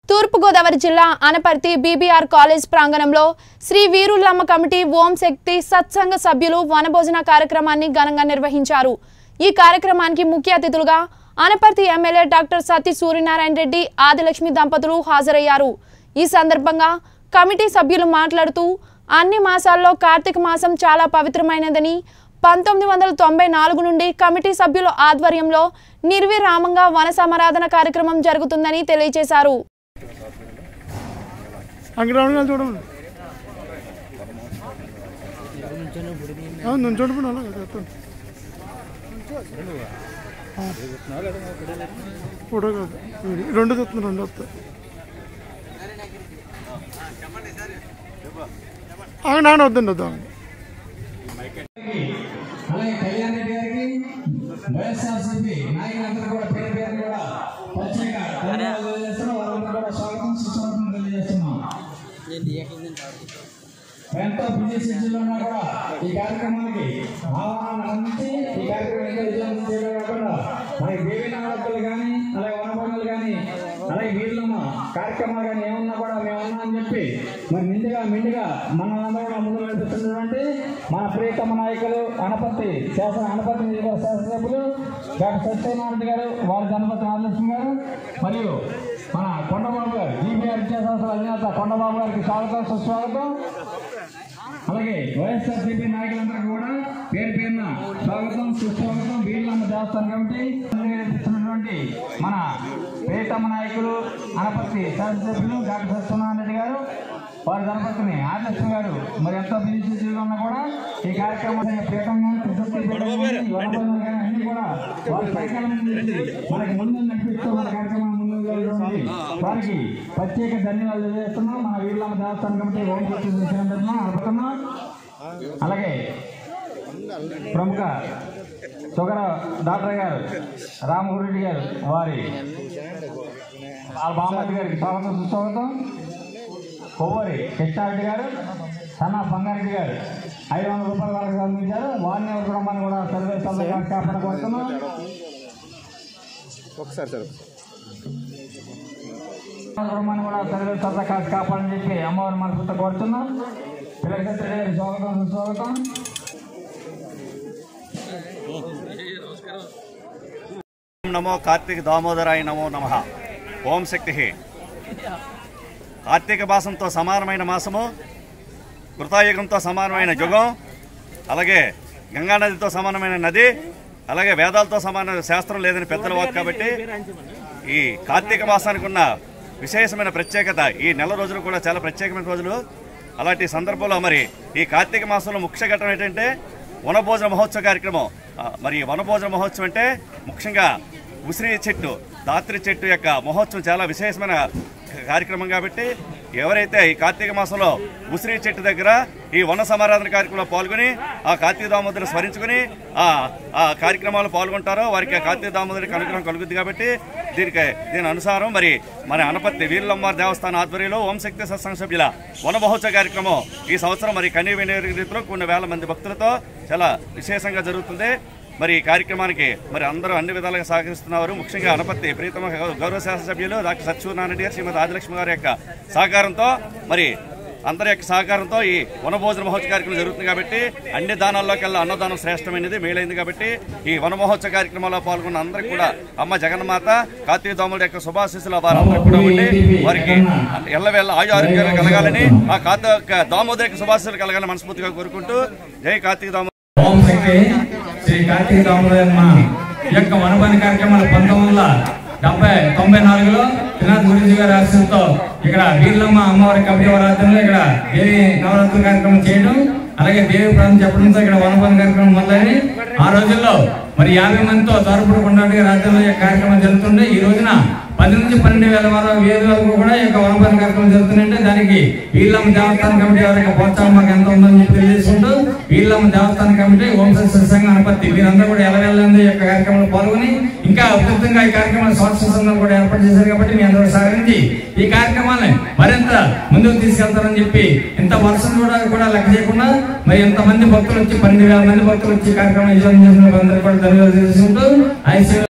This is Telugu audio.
తూర్పుగోదావరి జిల్లా అనపర్తి బీబీఆర్ కాలేజ్ ప్రాంగణంలో శ్రీ వీరులమ్మ కమిటీ ఓం శక్తి సత్సంగ సభ్యులు వనభోజన కార్యక్రమాన్ని ఘనంగా నిర్వహించారు ఈ కార్యక్రమానికి ముఖ్య అతిథులుగా అనపర్తి ఎమ్మెల్యే డాక్టర్ సతీ సూర్యనారాయణ రెడ్డి ఆదిలక్ష్మి దంపతులు హాజరయ్యారు ఈ సందర్భంగా కమిటీ సభ్యులు మాట్లాడుతూ అన్ని మాసాల్లో కార్తీక మాసం చాలా పవిత్రమైనదని పంతొమ్మిది వందల తొంభై నాలుగు నుండి కమిటీ సభ్యుల ఆధ్వర్యంలో నిర్విరామంగా వన సమారాధన కార్యక్రమం జరుగుతుందని తెలియజేశారు అంగరావుని వెళ్ళి చూడండి నుంచోండి ఇప్పుడు అలా చెప్పండి ఫోటో కాదు వీడియో. రెండు తెస్తుంది రెండు వస్తాయి నాన్న వద్దండి వద్దాం అలాగే కళ్యాణ్ రెడ్డి గారికి వైఎస్ఆర్సీపీ నాయకులందరూ కూడా పేరు పేరు కూడా ప్రత్యేక ధన్యవాదాలు తెలియజేస్తున్నాం వారందరూ కూడా స్వాగతం సుస్వాగతం తెలియజేస్తున్నాం ఎంతో బిజీ షెడ్యూల్ ఉన్నా కూడా ఈ కార్యక్రమానికి ఆహ్వానం అందించి ఈ కార్యక్రమం ఎంతో విజయవంతం చేయడం కాకుండా మనకి దేవి నవరాత్రులు కానీ అలాగే వనపనులు కానీ అలాగే వీళ్ళమ్మ కార్యక్రమాలు కానీ ఏమన్నా కూడా మేము ఉన్నా అని చెప్పి మరి నిండుగా మిండుగా మనలందరూ కూడా ముందు నడిపిస్తున్నటువంటి మన ప్రియతమ నాయకులు అనపర్తి శాసన అనపర్తి నియోజకవర్గ శాసనసభ్యులు డాక్టర్ సత్యనారాయణ గారు వారి ధనపతి ఆదిలక్ష్మి గారు మరియు మన కొండబాబు గారు జీబీఆర్ విద్యాసంస్థల అధినేత కొండబాబు గారికి స్వాగతం సుస్వాగతం అలాగే వైఎస్ఆర్సీపీ నాయకులందరికీ కూడా పేరు పేరున స్వాగతం సుస్వాగతం వీళ్ళమ్మ దేవస్థానం కమిటీ నిర్వహిస్తున్నటువంటి మన ప్రియతమ నాయకులు అనపర్తి శాసనసభ్యులు డాక్టర్ సత్యనారాయణ రెడ్డి గారు వారి ధనపతిని ఆదర్శం గారు మరి ఎంతో బిజీ షెడ్యూల్ ఉన్నా కూడా ఈ కార్యక్రమాన్ని ప్రియతంగా త్రిశక్తి పీఠం కానీ, వనభోజనం కానీ అన్ని కూడా వారి సైకాలం నుంచి మనకి ముందు నడిపిస్తూ మన కార్యక్రమం ముందు వెళ్ళడానికి వారికి ప్రత్యేక ధన్యవాదాలు తెలియజేస్తున్నాం మన వీళ్ళమ్మ దేవస్థానం కమిటీ ఓం శక్తి చేసినందుకు అడుగుతున్నాం అలాగే ప్రముఖ సుగర డాక్టర్ గారు రామగురెడ్డి గారు వారి వాళ్ళ బామ్మతి గారికి స్వాగతం సుస్వాగతం కొవ్వరి కృష్ణారెడ్డి గారు సన్నా బంగారెడ్డి గారు ఐదు వందల రూపాయల వరకు అందించారు వారిని ఎవరి కుటుంబాన్ని కూడా సర్వే సభ్యులుగా కాపాడుకోవస్తున్నాం ఒకసారి సార్ కుటుంబాన్ని కూడా సర్వే సభ్యులుగా కాపాడు కాపాడని చెప్పి అమ్మవారి మనసుతో కోరుతున్నాం పిల్లలకి గారి స్వాగతం సుస్వాగతం నమో కార్తీక దామోదరాయ నమో నమ ఓం శక్తి కార్తీక మాసంతో సమానమైన మాసము కృతాయుగంతో సమానమైన యుగం అలాగే గంగా నదితో సమానమైన నది అలాగే వేదాలతో సమాన శాస్త్రం లేదని పెద్దల వాక్ కాబట్టి ఈ కార్తీక మాసానికి ఉన్న విశేషమైన ప్రత్యేకత ఈ నెల రోజులు కూడా చాలా ప్రత్యేకమైన రోజులు అలాంటి సందర్భంలో మరి ఈ కార్తీక మాసంలో ముఖ్య ఘట్టం ఏంటంటే వనభోజన మహోత్సవ కార్యక్రమం ఆ, మరి వనభోజన మహోత్సవం అంటే ముఖ్యంగా ఉసిరి చెట్టు దాత్రి చెట్టు యొక్క మహోత్సవం చాలా విశేషమైన కార్యక్రమం కాబట్టి ఎవరైతే ఈ కార్తీక మాసంలో ఉసిరి చెట్టు దగ్గర ఈ వన సమారాధన కార్యక్రమంలో పాల్గొని ఆ కార్తీక దామోదరిని స్మరించుకుని ఆ ఆ కార్యక్రమాల్లో పాల్గొంటారో వారికి ఆ కార్తీక దామోదరికి అనుగ్రహం కలుగుద్ది కాబట్టి దీనికి దీని అనుసారం మరి మన అనపత్తి వీరులమ్మార్ దేవస్థాన ఆధ్వర్యంలో ఓం శక్తి సత్సంగ సభ్యుల వన మహోత్సవ కార్యక్రమం ఈ సంవత్సరం మరి కనీ వినియోగ రీతిలో కొన్ని వేల మంది భక్తులతో చాలా విశేషంగా జరుగుతుంది మరి ఈ కార్యక్రమానికి మరి అందరూ అన్ని విధాలుగా సహకరిస్తున్నారు ముఖ్యంగా అనపత్తి ప్రీతమ గౌరవ శాసనసభ్యులు డాక్టర్ సత్యనారాయణ రెడ్డి గారు శ్రీమతి ఆదిలక్ష్మి గారి యొక్క సహకారంతో మరి అందరి యొక్క సహకారంతో ఈ వనభోజన మహోత్సవ కార్యక్రమం జరుగుతుంది కాబట్టి అన్ని దానాల్లోకెల్లా అన్నదానం శ్రేష్టమైనది మేలైంది కాబట్టి ఈ వన మహోత్సవ కార్యక్రమంలో పాల్గొన్న అందరికీ కూడా అమ్మ జగన్మాత కార్తీక దోముల యొక్క శుభాశీస్సులు వారందరూ కూడా ఉండి వారికి ఎల్లవేళ ఆయు ఆరోగ్యాలు కలగాలని ఆ కార్తీక దామోదరి యొక్క శుభాశీస్సులు కలగాలని మనస్ఫూర్తిగా కోరుకుంటూ జై కార్తీక దామోదర ఓం శక్తి శ్రీ కార్తీక దామోదరమ్మ ఈ యొక్క వనపని కార్యక్రమాలు పంతొమ్మిది వందల డెబ్బై తొంభై నాలుగులో త్రినాథ్ గురించి గారి ఆశయంతో ఇక్కడ వీర్లమ్మ అమ్మవారి కమిటీ వారి ఆధ్వర్యంలో ఇక్కడ దేవి నవరాత్రి కార్యక్రమం చేయడం అలాగే దేవి ప్రాంతం చెప్పడంతో ఇక్కడ వనపని కార్యక్రమం మొదలైంది ఆ రోజుల్లో మరి యాభై మందితో తోరపుడు కొండాటి గారి ఆధ్వర్యంలో ఈ యొక్క కార్యక్రమం జరుగుతుండే ఈ రోజున పది నుంచి పన్నెండు వేల వరకు వేల వరకు కూడా ఈ యొక్క వనపని కార్యక్రమం జరుగుతుందంటే దానికి వీళ్ళమ్మ దేవస్థాన కమిటీ వారి యొక్క ప్రోత్సాహం మాకు ఎంత ఉందని చెప్పి తెలియజేసుకుంటూ వీళ్ళమ్మ దేవస్థాన కమిటీ ఓం సంఘ అనపత్తి వీరందరూ కూడా ఎలా వెళ్ళండి ఈ యొక్క కార్యక్రమంలో పాల్గొని ఇంకా ఉధృతంగా ఈ కార్యక్రమాలు స్వాస్థ్య సంఘం కూడా ఏర్పాటు చేశారు కాబట్టి మీ అందరూ సహకరించి ఈ కార్యక్రమాన్ని మరింత ముందుకు తీసుకెళ్తారని చెప్పి ఇంత వర్షం కూడా కూడా లెక్క చేయకుండా మరి ఎంతమంది భక్తులు వచ్చి పన్నెండు వేల మంది భక్తులు వచ్చి ఈ కార్యక్రమం విజయం చేసిన అందరూ కూడా ధన్యవాదాలు తెలుసుకుంటూ ఐసీ